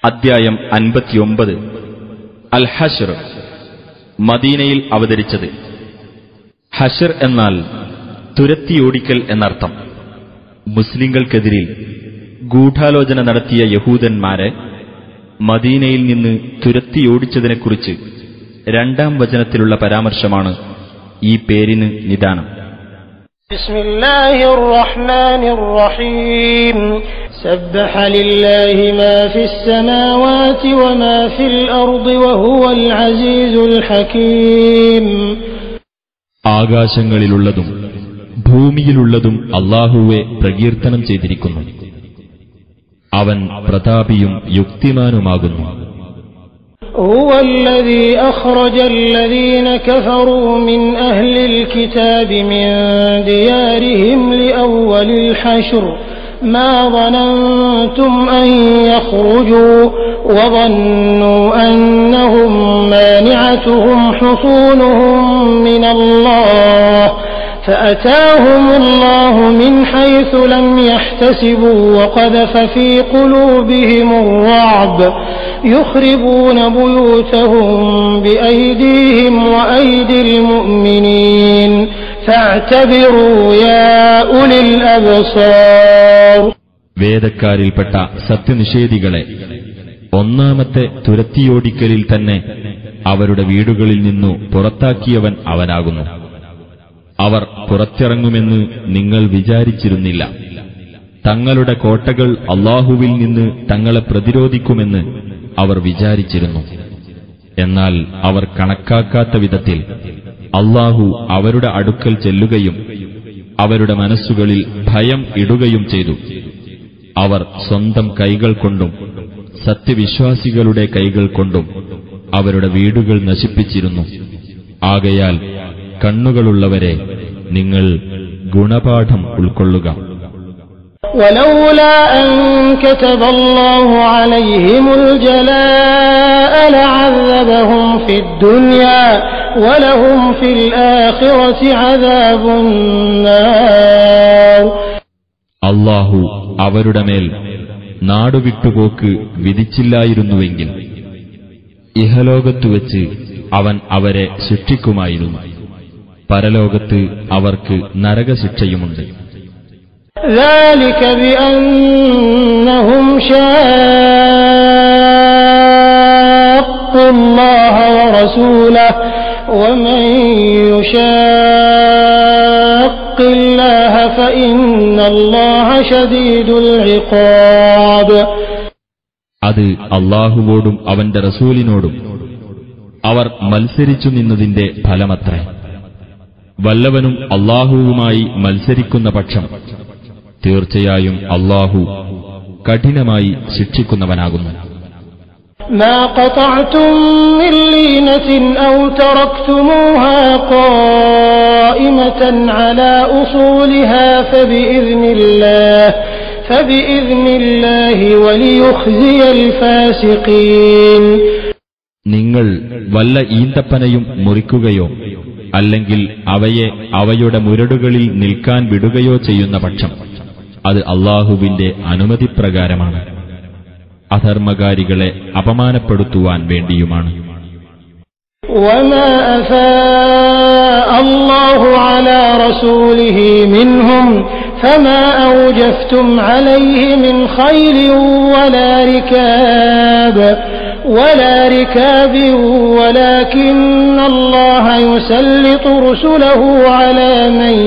അദ്ധ്യായം അൻപത്തിയൊമ്പത് അൽ ഹഷർ മദീനയിൽ അവതരിച്ചത് ഹഷർ എന്നാൽ തുരത്തിയോടിക്കൽ എന്നർത്ഥം മുസ്ലിങ്ങൾക്കെതിരിൽ ഗൂഢാലോചന നടത്തിയ യഹൂദന്മാരെ മദീനയിൽ നിന്ന് തുരത്തിയോടിച്ചതിനെക്കുറിച്ച് രണ്ടാം വചനത്തിലുള്ള പരാമർശമാണ് ഈ പേരിന് നിദാനം بسم الله الرحمن الرحيم سبح لله ما في السماوات وما في الأرض وهو العزيز الحكيم ആകാശങ്ങളിലുള്ളതും ഭൂമിയിലുള്ളതും അള്ളാഹുവെ പ്രകീർത്തനം ചെയ്തിരിക്കുന്നു അവൻ പ്രതാപിയും യുക്തിമാനുമാകുന്നു هو الذي أخرج الذين كفروا من أهل الكتاب من ديارهم لأول الحشر ما ظننتم أن يخرجوا وظنوا أنهم مانعتهم حصونهم من الله فأتاهم الله من حيث لم يحتسبوا وقذف في قلوبهم الرعب يخربون بيوتهم بأيديهم وأيدي المؤمنين فاعتبروا يا أولي الأبصار വേദക്കാരിൽപ്പെട്ട സത്യനിഷേധികളെ ഒന്നാമത്തെ തുരത്തിയോടിക്കലിൽ തന്നെ അവരുടെ വീടുകളിൽ നിന്നു പുറത്താക്കിയവൻ അവനാകുന്നു അവർ പുറത്തിറങ്ങുമെന്ന് നിങ്ങൾ വിചാരിച്ചിരുന്നില്ല തങ്ങളുടെ കോട്ടകൾ അള്ളാഹുവിൽ നിന്ന് തങ്ങളെ പ്രതിരോധിക്കുമെന്ന് അവർ വിചാരിച്ചിരുന്നു എന്നാൽ അവർ കണക്കാക്കാത്ത വിധത്തിൽ അള്ളാഹു അവരുടെ അടുക്കൽ ചെല്ലുകയും അവരുടെ മനസ്സുകളിൽ ഭയം ഇടുകയും ചെയ്തു അവർ സ്വന്തം കൈകൾ കൊണ്ടും സത്യവിശ്വാസികളുടെ കൈകൾ കൊണ്ടും അവരുടെ വീടുകൾ നശിപ്പിച്ചിരുന്നു ആകയാൽ കണ്ണുകളുള്ളവരെ നിങ്ങൾ ഗുണപാഠം ഉൾക്കൊള്ളുക ولولا أن كتب الله عليهم الجلاء لعذبهم في الدنيا ولهم في الآخرة عذاب النار അള്ളാഹു അവരുടെ മേൽ നാടുവിട്ടുപോക്ക് വിധിച്ചില്ലായിരുന്നുവെങ്കിൽ ഇഹലോകത്തു വെച്ച് അവൻ അവരെ ശിക്ഷിക്കുമായിരുന്നു പരലോകത്ത് അവർക്ക് നരകശിക്ഷയുമുണ്ട് ذلك بأنهم شاقوا الله ورسوله ومن يشاق الله فإن الله شديد العقاب അത് അള്ളാഹുവോടും അവന്റെ റസൂലിനോടും അവർ മത്സരിച്ചു നിന്നതിന്റെ ഫലമത്രേ വല്ലവനും അള്ളാഹുവുമായി മത്സരിക്കുന്ന പക്ഷം തീർച്ചയായും അള്ളാഹു കഠിനമായി ശിക്ഷിക്കുന്നവനാകുന്നു ما قطعتم من لينة أو تركتموها قائمة على أصولها فبإذن الله فبإذن الله وليخزي الفاسقين നിങ്ങൾ വല്ല ഈന്തപ്പനയും മുറിക്കുകയോ അല്ലെങ്കിൽ അവയെ അവയുടെ മുരടുകളിൽ നിൽക്കാൻ വിടുകയോ ചെയ്യുന്ന പക്ഷം അത് അള്ളാഹുവിന്റെ അനുമതിപ്രകാരമാണ് അധർമ്മകാരികളെ അപമാനപ്പെടുത്തുവാൻ വേണ്ടിയുമാണ് وما أفاء الله على رسوله منهم فما أوجفتم عليه من خيل ولا ركاب ولا ركاب ولكن الله يسلط رسله على من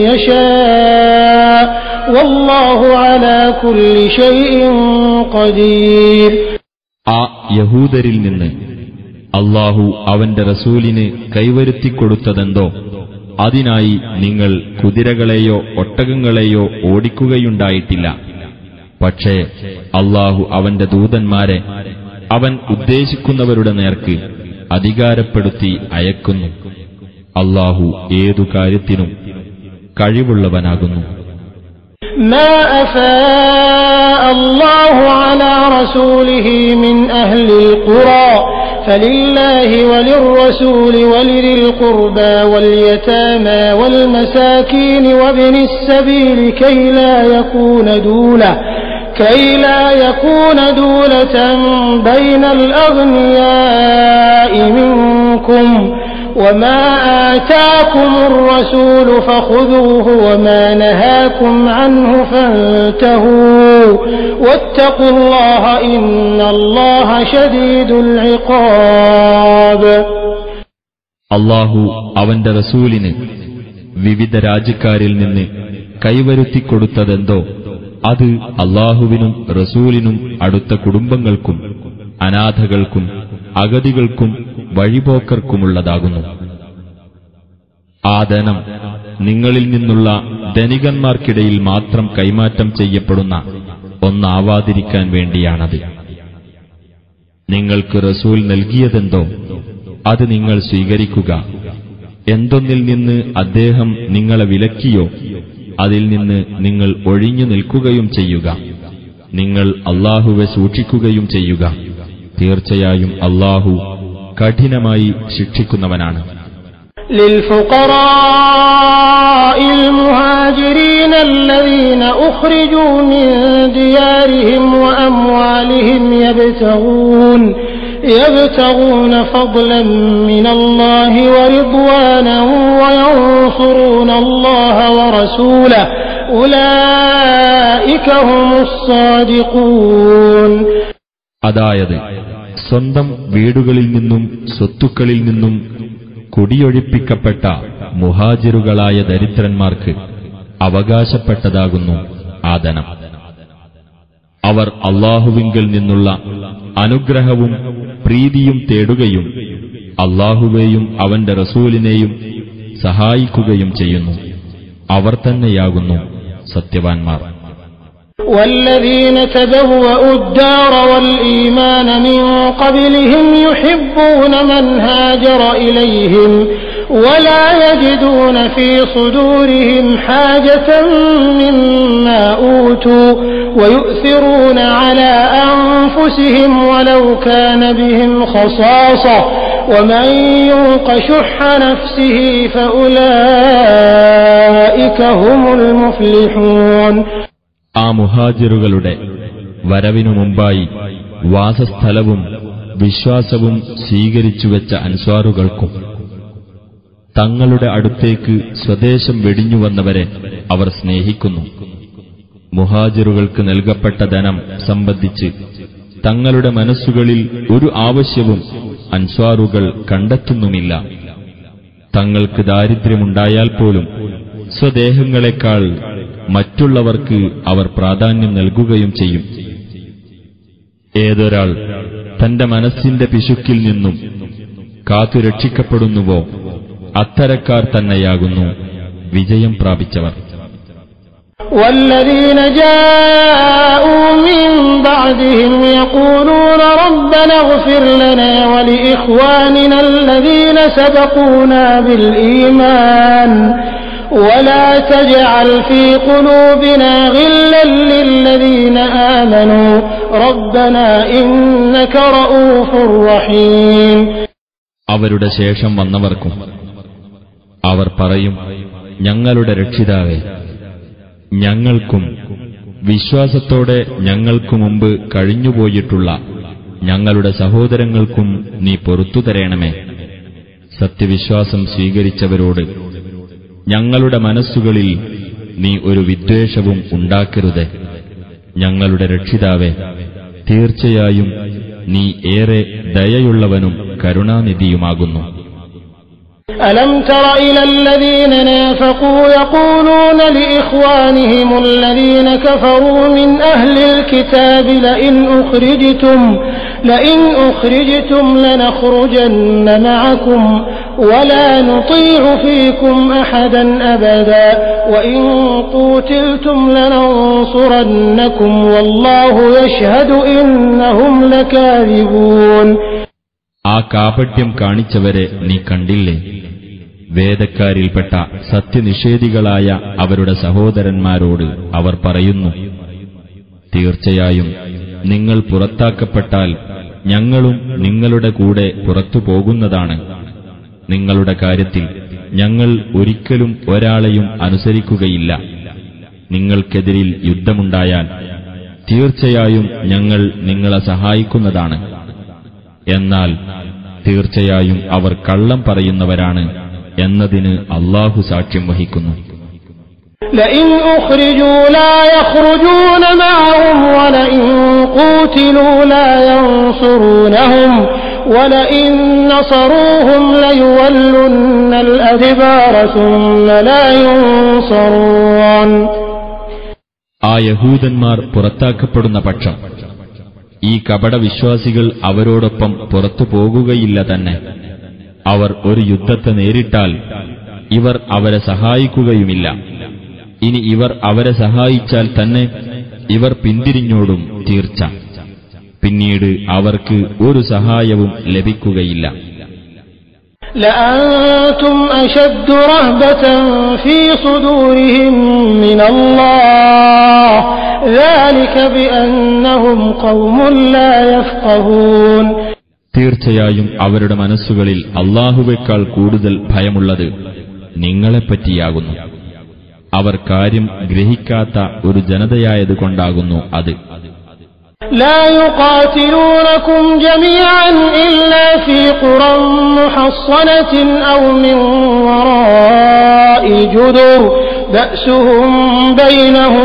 يشاء والله على كل شيء قدير ആ യഹൂദരിൽ നിന്ന് അള്ളാഹു അവന്റെ റസൂലിന് കൈവരുത്തിക്കൊടുത്തതെന്തോ അതിനായി നിങ്ങൾ കുതിരകളെയോ ഒട്ടകങ്ങളെയോ ഓടിക്കുകയുണ്ടായിട്ടില്ല പക്ഷേ അള്ളാഹു അവന്റെ ദൂതന്മാരെ അവൻ ഉദ്ദേശിക്കുന്നവരുടെ നേർക്ക് അധികാരപ്പെടുത്തി അയക്കുന്നു അള്ളാഹു ഏതു കാര്യത്തിനും കഴിവുള്ളവനാകുന്നു ما أفاء الله على رسوله من أهل القرى فلله وللرسول ولذي القربى واليتامى والمساكين وابن السبيل كي لا يكون دولة كي لا يكون دولة بين الأغنياء منكم وما آتاكم الرسول فخذوه وما نهاكم عنه فانتهوا واتقوا الله إن الله شديد العقاب അള്ളാഹു അവന്റെ റസൂലിന് വിവിധ രാജ്യക്കാരിൽ നിന്ന് കൈവരുത്തിക്കൊടുത്തതെന്തോ അത് അള്ളാഹുവിനും റസൂലിനും അടുത്ത കുടുംബങ്ങൾക്കും അനാഥകൾക്കും അഗതികൾക്കും വഴിപോക്കർക്കുമുള്ളതാകുന്നു ആ ധനം നിങ്ങളിൽ നിന്നുള്ള ധനികന്മാർക്കിടയിൽ മാത്രം കൈമാറ്റം ചെയ്യപ്പെടുന്ന ഒന്നാവാതിരിക്കാൻ വേണ്ടിയാണത് നിങ്ങൾക്ക് റസൂൽ നൽകിയതെന്തോ അത് നിങ്ങൾ സ്വീകരിക്കുക എന്തൊന്നിൽ നിന്ന് അദ്ദേഹം നിങ്ങളെ വിലക്കിയോ അതിൽ നിന്ന് നിങ്ങൾ ഒഴിഞ്ഞു നിൽക്കുകയും ചെയ്യുക നിങ്ങൾ അള്ളാഹുവെ സൂക്ഷിക്കുകയും ചെയ്യുക തീർച്ചയായും അള്ളാഹു കഠിനമായി ശിക്ഷിക്കുന്നവനാണ് للفقراء المهاجرين الذين أخرجوا من ديارهم وأموالهم يبتغون يبتغون فضلا من الله ورضوانا وينصرون الله ورسوله أولئك هم الصادقون അതായത് സ്വന്തം വീടുകളിൽ നിന്നും സ്വത്തുക്കളിൽ നിന്നും കുടിയൊഴിപ്പിക്കപ്പെട്ട മുഹാജിറുകളായ ദരിദ്രന്മാർക്ക് അവകാശപ്പെട്ടതാകുന്നു ആ ധനം അവർ അള്ളാഹുവിങ്കിൽ നിന്നുള്ള അനുഗ്രഹവും പ്രീതിയും തേടുകയും അള്ളാഹുവേയും അവന്റെ റസൂലിനെയും സഹായിക്കുകയും ചെയ്യുന്നു അവർ തന്നെയാകുന്നു സത്യവാൻമാർ والذين تبوأوا الدار والإيمان من قبلهم يحبون من هاجر إليهم ولا يجدون في صدورهم حاجة مما أوتوا ويؤثرون على أنفسهم ولو كان بهم خصاصة ومن يوق شح نفسه فأولئك هم المفلحون ആ മുഹാജിറുകളുടെ വരവിനു മുമ്പായി വാസസ്ഥലവും വിശ്വാസവും സ്വീകരിച്ചുവെച്ച അൻസ്വാറുകൾക്കും തങ്ങളുടെ അടുത്തേക്ക് സ്വദേശം വെടിഞ്ഞുവന്നവരെ അവർ സ്നേഹിക്കുന്നു മുഹാജിറുകൾക്ക് നൽകപ്പെട്ട ധനം സംബന്ധിച്ച് തങ്ങളുടെ മനസ്സുകളിൽ ഒരു ആവശ്യവും അൻസ്വാറുകൾ കണ്ടെത്തുന്നുമില്ല തങ്ങൾക്ക് ദാരിദ്ര്യമുണ്ടായാൽ പോലും സ്വദേഹങ്ങളെക്കാൾ മറ്റുള്ളവർക്ക് അവർ പ്രാധാന്യം നൽകുകയും ചെയ്യും ഏതൊരാൾ തന്റെ മനസ്സിന്റെ പിശുക്കിൽ നിന്നും കാത്തുരക്ഷിക്കപ്പെടുന്നുവോ അത്തരക്കാർ തന്നെയാകുന്നു വിജയം പ്രാപിച്ചവർ والذين جاءوا من بعدهم يقولون ربنا اغفر لنا ولإخواننا الذين سبقونا بالإيمان ولا تجعل في قلوبنا غلا للذين آمنوا ربنا إنك رؤوف رحيم അവരുടെ ശേഷം വന്നവർക്കും അവർ പറയും ഞങ്ങളുടെ രക്ഷിതാവേ ഞങ്ങൾക്കും വിശ്വാസത്തോടെ ഞങ്ങൾക്കു മുമ്പ് കഴിഞ്ഞുപോയിട്ടുള്ള ഞങ്ങളുടെ സഹോദരങ്ങൾക്കും നീ പൊറത്തു തരേണമേ സത്യവിശ്വാസം സ്വീകരിച്ചവരോട് ഞങ്ങളുടെ മനസ്സുകളിൽ നീ ഒരു വിദ്വേഷവും ഉണ്ടാക്കരുത് ഞങ്ങളുടെ രക്ഷിതാവേ തീർച്ചയായും നീ ഏറെ ദയയുള്ളവനും കരുണാനിധിയുമാകുന്നു ألم تر إلى الذين نافقوا يقولون لإخوانهم الذين كفروا من أهل الكتاب لئن أخرجتم لئن أخرجتم لنخرجن معكم ولا نطيع فيكم أحدا أبدا وإن قوتلتم لننصرنكم والله يشهد إنهم لكاذبون ആ കാപട്യം കാണിച്ചവരെ നീ കണ്ടില്ലേ വേദക്കാരിൽപ്പെട്ട സത്യനിഷേധികളായ അവരുടെ സഹോദരന്മാരോട് അവർ പറയുന്നു തീർച്ചയായും നിങ്ങൾ പുറത്താക്കപ്പെട്ടാൽ ഞങ്ങളും നിങ്ങളുടെ കൂടെ പുറത്തു പോകുന്നതാണ് നിങ്ങളുടെ കാര്യത്തിൽ ഞങ്ങൾ ഒരിക്കലും ഒരാളെയും അനുസരിക്കുകയില്ല നിങ്ങൾക്കെതിരിൽ യുദ്ധമുണ്ടായാൽ തീർച്ചയായും ഞങ്ങൾ നിങ്ങളെ സഹായിക്കുന്നതാണ് എന്നാൽ തീർച്ചയായും അവർ കള്ളം പറയുന്നവരാണ് എന്നതിന് അള്ളാഹു സാക്ഷ്യം വഹിക്കുന്നു لئن أخرجوا لا يخرجون معهم ولئن قوتلوا لا ينصرونهم ولئن نصروهم ليولن الأدبار ثم لا ينصرون ആ യഹൂദന്മാർ പുറത്താക്കപ്പെടുന്ന പക്ഷം ഈ കപടവിശ്വാസികൾ അവരോടൊപ്പം പുറത്തു പോകുകയില്ല തന്നെ അവർ ഒരു യുദ്ധത്തെ നേരിട്ടാൽ ഇവർ അവരെ സഹായിക്കുകയുമില്ല ഇനി ഇവർ അവരെ സഹായിച്ചാൽ തന്നെ ഇവർ പിന്തിരിഞ്ഞോടും തീർച്ച പിന്നീട് അവർക്ക് ഒരു സഹായവും ലഭിക്കുകയില്ല لأنتم أشد رهبة في صدورهم من الله ذلك بأنهم قوم لا يفقهون തീർച്ചയായും അവരുടെ മനസ്സുകളിൽ അള്ളാഹുവേക്കാൾ കൂടുതൽ ഭയമുള്ളത് നിങ്ങളെപ്പറ്റിയാകുന്നു അവർ കാര്യം ഗ്രഹിക്കാത്ത ഒരു ജനതയായതുകൊണ്ടാകുന്നു അത് لا يقاتلونكم جميعا إلا في قرى محصنة أو من وراء جدر بأسهم بينهم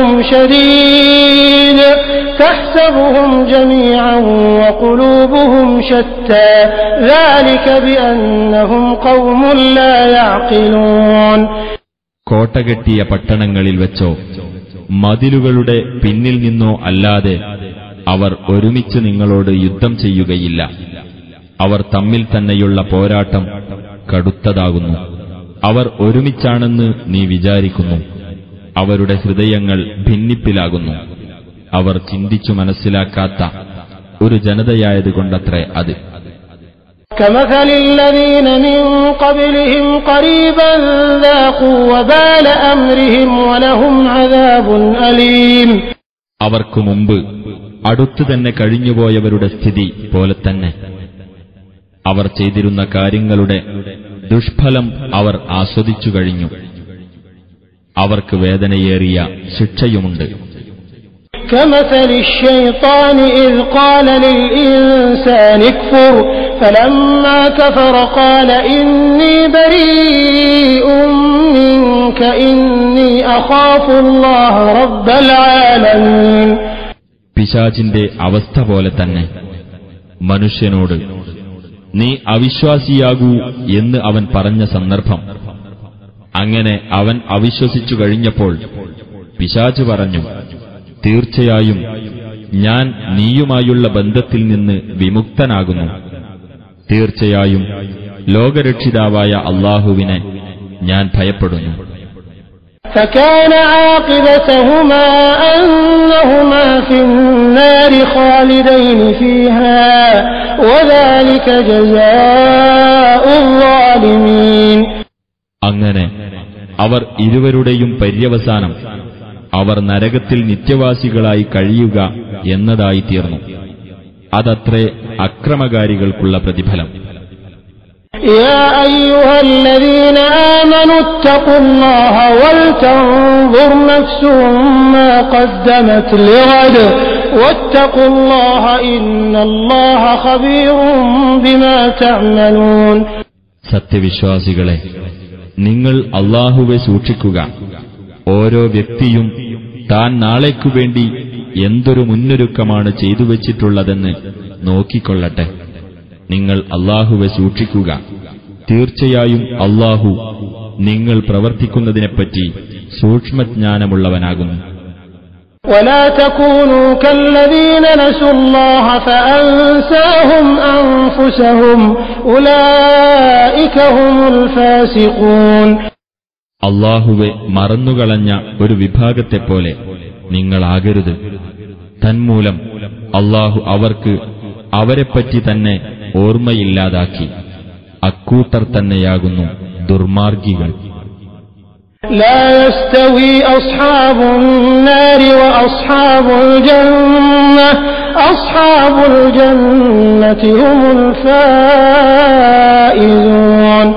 شديد تحسبهم جميعا وقلوبهم شتى ذلك بأنهم قوم لا يعقلون കോട്ടകെട്ടിയ പട്ടണങ്ങളിൽ വെച്ചോ മതിലുകളുടെ പിന്നിൽ നിന്നോ അല്ലാതെ അവർ ഒരുമിച്ച് നിങ്ങളോട് യുദ്ധം ചെയ്യുകയില്ല അവർ തമ്മിൽ തന്നെയുള്ള പോരാട്ടം കടുത്തതാകുന്നു അവർ ഒരുമിച്ചാണെന്ന് നീ വിചാരിക്കുന്നു അവരുടെ ഹൃദയങ്ങൾ ഭിന്നിപ്പിലാകുന്നു അവർ ചിന്തിച്ചു മനസ്സിലാക്കാത്ത ഒരു ജനതയായതുകൊണ്ടത്രേ അത് كمثل الذين من قبلهم قريبا ذاقوا وبال أمرهم ولهم عذاب أليم അവർക്കു മുമ്പ് അടുത്തു തന്നെ കഴിഞ്ഞുപോയവരുടെ സ്ഥിതി പോലെ തന്നെ അവർ ചെയ്തിരുന്ന കാര്യങ്ങളുടെ ദുഷ്ഫലം അവർ ആസ്വദിച്ചു കഴിഞ്ഞു അവർക്ക് വേദനയേറിയ ശിക്ഷയുമുണ്ട് كمثل الشيطان إذ قال للإنسان اكفر فلما كفر قال إني بريء منك إني أخاف الله رب العالمين പിശാചിന്റെ അവസ്ഥ പോലെ തന്നെ മനുഷ്യനോട് നീ അവിശ്വാസിയാകൂ എന്ന് അവൻ പറഞ്ഞ സന്ദർഭം അങ്ങനെ അവൻ അവിശ്വസിച്ചു കഴിഞ്ഞപ്പോൾ പിശാച് പറഞ്ഞു തീർച്ചയായും ഞാൻ നീയുമായുള്ള ബന്ധത്തിൽ നിന്ന് വിമുക്തനാകുന്നു തീർച്ചയായും ലോകരക്ഷിതാവായ അള്ളാഹുവിനെ ഞാൻ ഭയപ്പെടുന്നു فكان عاقبتهما أنهما في النار خالدين فيها وذلك جزاء الظالمين അങ്ങനെ അവർ ഇരുവരുടെയും പര്യവസാനം അവർ നരകത്തിൽ നിത്യവാസികളായി കഴിയുക എന്നതായി തീർന്നു അതത്രേ അക്രമകാരികൾക്കുള്ള പ്രതിഫലം يا أيها الذين آمنوا اتقوا الله ولتنظر نفس ما قدمت لغد واتقوا الله إن الله خبير بما تعملون സത്യവിശ്വാസികളെ നിങ്ങൾ അള്ളാഹുവെ സൂക്ഷിക്കുക ഓരോ വ്യക്തിയും താൻ നാളേക്കു വേണ്ടി എന്തൊരു മുന്നൊരുക്കമാണ് ചെയ്തു വച്ചിട്ടുള്ളതെന്ന് നോക്കിക്കൊള്ളട്ടെ നിങ്ങൾ അള്ളാഹുവെ സൂക്ഷിക്കുക തീർച്ചയായും അള്ളാഹു നിങ്ങൾ പ്രവർത്തിക്കുന്നതിനെപ്പറ്റി സൂക്ഷ്മജ്ഞാനമുള്ളവനാകുന്നു ولا تكونوا كالذين نسوا الله فأنساهم أنفسهم أولئك هم الفاسقون അള്ളാഹുവെ മറന്നുകളഞ്ഞ ഒരു വിഭാഗത്തെപ്പോലെ നിങ്ങളാകരുത് തന്മൂലം അള്ളാഹു അവർക്ക് അവരെപ്പറ്റി തന്നെ ഓർമ്മയില്ലാതാക്കി അക്കൂട്ടർ തന്നെയാകുന്നു ദുർമാർഗികൾ لا يستوي أصحاب النار وأصحاب الجنة أصحاب الجنة هم الفائزون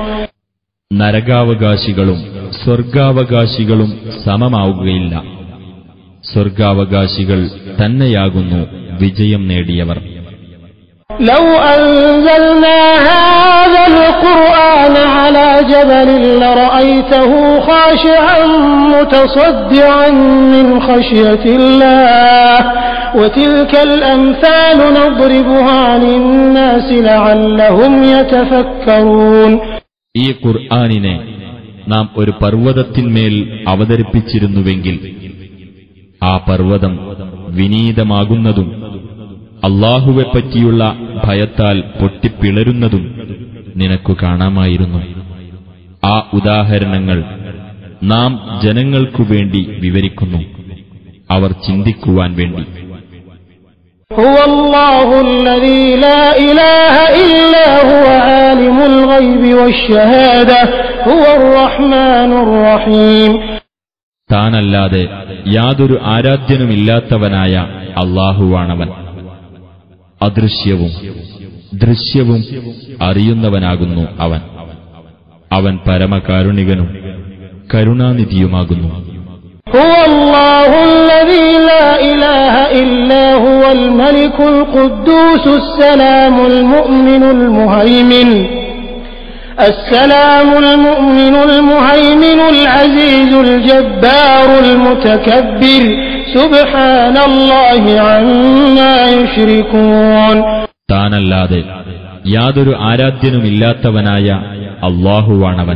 നരകാവകാശികളും സ്വർഗാവകാശികളും സമമാവുകയില്ല സ്വർഗാവകാശികൾ തന്നെയാകുന്നു വിജയം നേടിയവർ لو أنزلنا هذا القرآن على جبل لرأيته خاشعا متصدعا من خشية الله وتلك الأمثال نضربها للناس لعلهم يتفكرون ഈ ഖുർആാനിനെ നാം ഒരു പർവ്വതത്തിന്മേൽ അവതരിപ്പിച്ചിരുന്നുവെങ്കിൽ ആ പർവ്വതം വിനീതമാകുന്നതും അള്ളാഹുവെപ്പറ്റിയുള്ള ഭയത്താൽ പൊട്ടിപ്പിളരുന്നതും നിനക്കു കാണാമായിരുന്നു ആ ഉദാഹരണങ്ങൾ നാം ജനങ്ങൾക്കു വേണ്ടി വിവരിക്കുന്നു അവർ ചിന്തിക്കുവാൻ വേണ്ടി هو الله الذي لا إله إلا هو عالم الغيب والشهادة هو الرحمن الرحيم താനല്ലാതെ യാതൊരു ആരാധ്യനുമില്ലാത്തവനായ അള്ളാഹുവാണവൻ അദൃശ്യവും ദൃശ്യവും അറിയുന്നവനാകുന്നു അവൻ അവൻ പരമകാരുണികനും കരുണാനിധിയുമാകുന്നു هو الله الذي لا إله إلا هو الملك القدوس السلام المؤمن المهيمن السلام المؤمن المهيمن العزيز الجبار المتكبر سبحان الله عما يشركون താനല്ലാതെ യാതൊരു ആരാധ്യനുമില്ലാത്തവനായ അള്ളാഹുവാണവൻ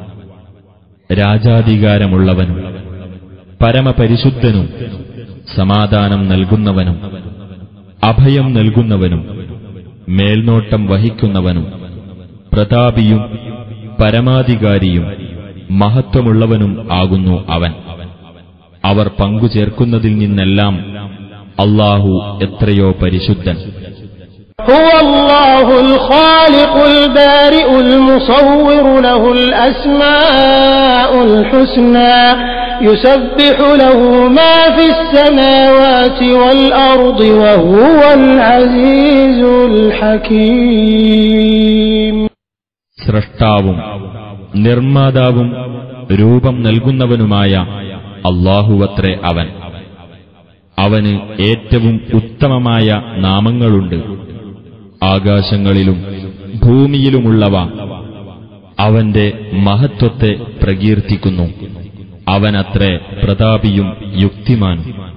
രാജാധികാരമുള്ളവനും പരമപരിശുദ്ധനും സമാധാനം നൽകുന്നവനും അഭയം നൽകുന്നവനും മേൽനോട്ടം വഹിക്കുന്നവനും പ്രതാപിയും പരമാധികാരിയും മഹത്വമുള്ളവനും ആകുന്നു അവൻ അവർ പങ്കുചേർക്കുന്നതിൽ നിന്നെല്ലാം അള്ളാഹു എത്രയോ പരിശുദ്ധൻ هو الله الخالق البارئ المصور له الأسماء الحسنى يسبح له ما في السماوات والأرض وهو العزيز الحكيم സ്രഷ്ടാവും നിർമ്മാതാവും രൂപം നൽകുന്നവനുമായ അള്ളാഹുവത്രേ അവൻ അവന് ഏറ്റവും ഉത്തമമായ നാമങ്ങളുണ്ട് ആകാശങ്ങളിലും ഭൂമിയിലുമുള്ളവ അവന്റെ മഹത്വത്തെ പ്രകീർത്തിക്കുന്നു അവനത്രേ പ്രതാപിയും യുക്തിമാനും